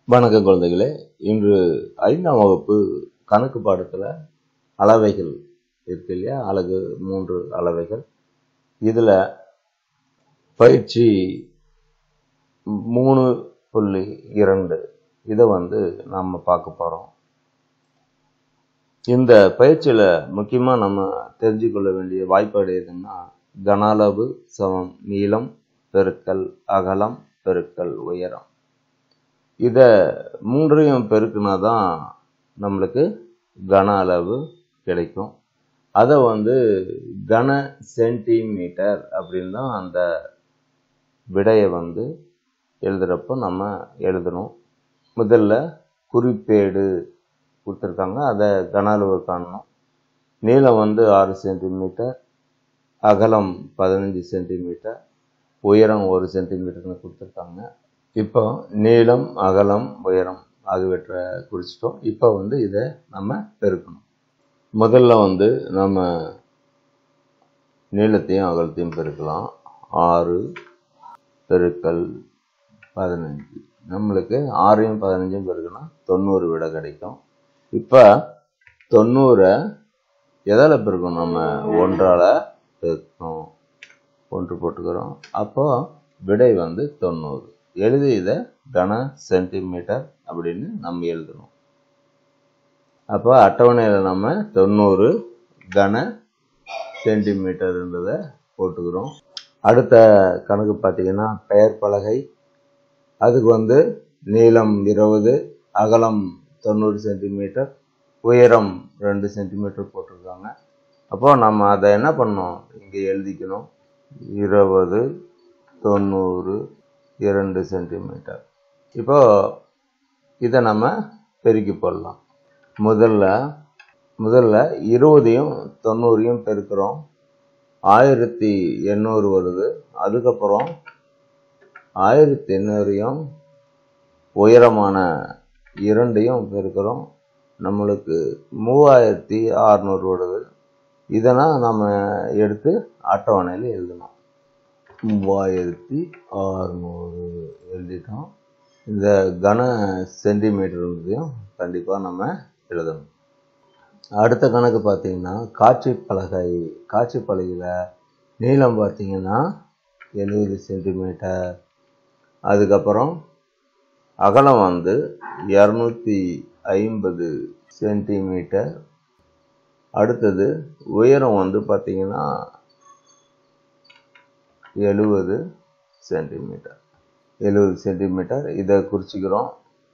வணக்கம் குழந்தைகளே இன்று ஐந்தாம் வகுப்பு கணக்கு பாடத்தில் அளவைகள் இருக்கு இல்லையா அழகு மூன்று அளவைகள் இதில் பயிற்சி மூணு புள்ளி இரண்டு இதை வந்து நாம் பார்க்க போகிறோம் இந்த பயிற்சியில் முக்கியமாக நம்ம தெரிஞ்சுக்கொள்ள வேண்டிய வாய்ப்பாடு எதுன்னா கன அளவு சமம் நீளம் பெருக்கல் அகலம் பெருக்கல் உயரம் இதை மூன்றையும் பெருக்குனா தான் நம்மளுக்கு கன அளவு கிடைக்கும் அதை வந்து கன சென்டிமீட்டர் அப்படின்னு தான் அந்த விடையை வந்து எழுதுகிறப்போ நம்ம எழுதணும் முதல்ல குறிப்பேடு கொடுத்துருக்காங்க அதை கன அளவு காணணும் நீளம் வந்து ஆறு சென்டிமீட்டர் அகலம் பதினஞ்சு சென்டிமீட்டர் உயரம் ஒரு சென்டிமீட்டர்னு கொடுத்துருக்காங்க இப்போ நீளம் அகலம் உயரம் ஆகியவற்றை குறிச்சிட்டோம் இப்போ வந்து இதை நம்ம பெருக்கணும் முதல்ல வந்து நம்ம நீளத்தையும் அகலத்தையும் பெருக்கலாம் ஆறு பெருக்கல் பதினஞ்சு நம்மளுக்கு ஆறையும் பதினஞ்சும் பெருக்குனா தொண்ணூறு விட கிடைக்கும் இப்போ தொண்ணூறை எதால் பெருக்கணும் நம்ம ஒன்றால் பெருக்கணும் ஒன்று போட்டுக்கிறோம் அப்போ விடை வந்து தொண்ணூறு எழுதி இதை கன சென்டிமீட்டர் அப்படின்னு நம்ம எழுதணும் அப்போ அட்டவணையில் நம்ம தொண்ணூறு கன சென்டிமீட்டர்ன்றதை போட்டுக்கிறோம் அடுத்த கணக்கு பார்த்தீங்கன்னா பெயர் பலகை அதுக்கு வந்து நீளம் இருபது அகலம் தொண்ணூறு சென்டிமீட்டர் உயரம் ரெண்டு சென்டிமீட்டர் போட்டிருக்காங்க அப்போ நம்ம அதை என்ன பண்ணோம் இங்கே எழுதிக்கணும் இருபது தொண்ணூறு இரண்டு சென்டிமீட்டர் இப்போ இதை நம்ம பெருக்கி போடலாம் முதல்ல முதல்ல இருபதையும் தொண்ணூறையும் பெருக்கிறோம் ஆயிரத்தி எண்ணூறு வருது அதுக்கப்புறம் ஆயிரத்தி எண்ணூறையும் உயரமான இரண்டையும் பெருக்கிறோம் நம்மளுக்கு மூவாயிரத்தி அறநூறு வருது இதெல்லாம் நம்ம எடுத்து அட்டவணையில் எழுதணும் மூவாயிரத்தி அறநூறு எழுதிட்டோம் இந்த கன சென்டிமீட்டர்ன்றதையும் கண்டிப்பாக நம்ம எழுதணும் அடுத்த கணக்கு பார்த்தீங்கன்னா காட்சி பலகை காட்சி பலகையில் நீளம் பார்த்தீங்கன்னா எழுபது சென்டிமீட்டர் அதுக்கப்புறம் அகலம் வந்து இரநூத்தி ஐம்பது சென்டிமீட்டர் அடுத்தது உயரம் வந்து பார்த்தீங்கன்னா எழுபது சென்டிமீட்டர் எழுபது சென்டிமீட்டர் இதை குறிச்சிக்கிறோம்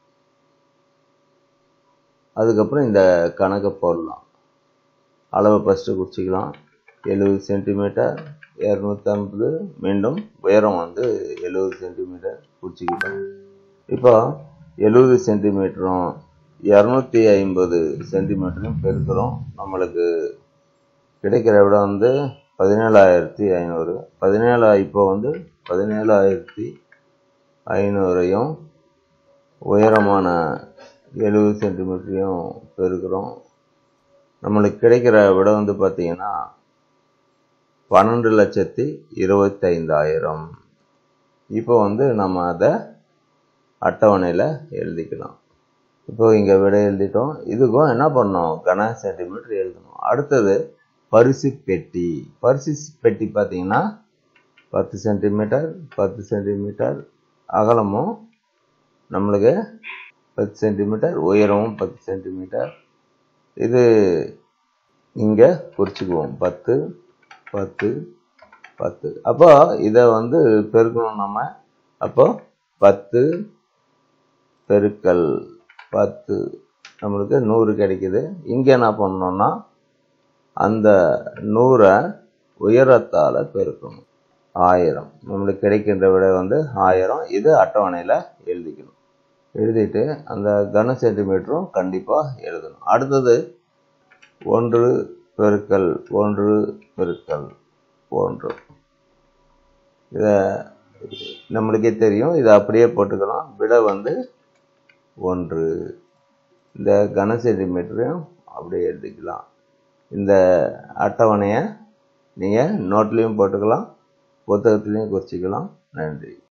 அதுக்கப்புறம் இந்த கணக்கை போடலாம் அளவை ஃபஸ்ட்டு குறிச்சிக்கலாம் எழுபது சென்டிமீட்டர் இரநூத்தி ஐம்பது மீண்டும் உயரம் வந்து எழுபது சென்டிமீட்டர் குறிச்சிக்கிட்டோம் இப்போ எழுபது சென்டிமீட்டரும் இரநூத்தி ஐம்பது சென்டிமீட்டரும் பெருக்கிறோம் நம்மளுக்கு கிடைக்கிற விட வந்து பதினேழாயிரத்தி ஐநூறு பதினேழா இப்போ வந்து பதினேழாயிரத்தி ஐநூறையும் உயரமான எழுபது சென்டிமீட்டரையும் பெருக்கிறோம் நம்மளுக்கு கிடைக்கிற விட வந்து பார்த்திங்கன்னா பன்னெண்டு லட்சத்தி இருபத்தைந்தாயிரம் இப்போ வந்து நம்ம அதை அட்டவணையில் எழுதிக்கலாம் இப்போ இங்கே விட எழுதிட்டோம் இதுக்கும் என்ன பண்ணோம் கன சென்டிமீட்டர் எழுதணும் அடுத்தது பரிசு பெட்டி பரிசு பெட்டி பார்த்தீங்கன்னா பத்து சென்டிமீட்டர் பத்து சென்டிமீட்டர் அகலமும் நம்மளுக்கு பத்து சென்டிமீட்டர் உயரமும் பத்து சென்டிமீட்டர் இது இங்கே குறிச்சிக்குவோம் பத்து பத்து பத்து அப்போ இதை வந்து பெருக்கணும் நம்ம அப்போ பத்து பெருக்கல் பத்து நம்மளுக்கு நூறு கிடைக்குது இங்கே என்ன பண்ணோம்னா அந்த நூறை உயரத்தால் பெருக்கணும் ஆயிரம் நம்மளுக்கு கிடைக்கின்ற விட வந்து ஆயிரம் இது அட்டவணையில் எழுதிக்கணும் எழுதிட்டு அந்த கன சென்டிமீட்டரும் கண்டிப்பாக எழுதணும் அடுத்தது ஒன்று பெருக்கல் ஒன்று பெருக்கல் ஒன்று இதை நம்மளுக்கே தெரியும் இதை அப்படியே போட்டுக்கலாம் விட வந்து ஒன்று இந்த கன சென்டிமீட்டரையும் அப்படியே எழுதிக்கலாம் இந்த அட்டவணையை நீங்கள் நோட்லேயும் போட்டுக்கலாம் புத்தகத்துலேயும் குறிச்சிக்கலாம் நன்றி